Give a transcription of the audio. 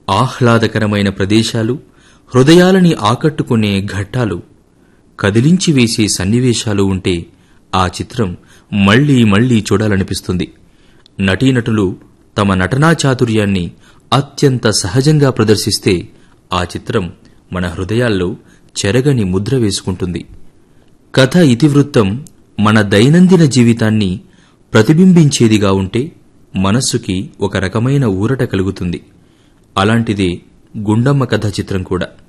ఆహ్లాదకరమైన ప్రదేశాలు హృదయాలని ఆకట్టుకునే ఘట్టాలు కదిలించి వేసే సన్నివేశాలు ఉంటే ఆ చిత్రం మళ్లీ మళ్లీ చూడాలనిపిస్తుంది నటీనటులు తమ నటనా చాతుర్యాన్ని అత్యంత సహజంగా ప్రదర్శిస్తే ఆ చిత్రం మన హృదయాల్లో చెరగని ముద్ర వేసుకుంటుంది కథ ఇతివృత్తం మన దైనందిన జీవితాన్ని ప్రతిబింబించేదిగా ఉంటే మనస్సుకి ఒక రకమైన ఊరట కలుగుతుంది అలాంటిదే గుండమ్మ కథ చిత్రం కూడా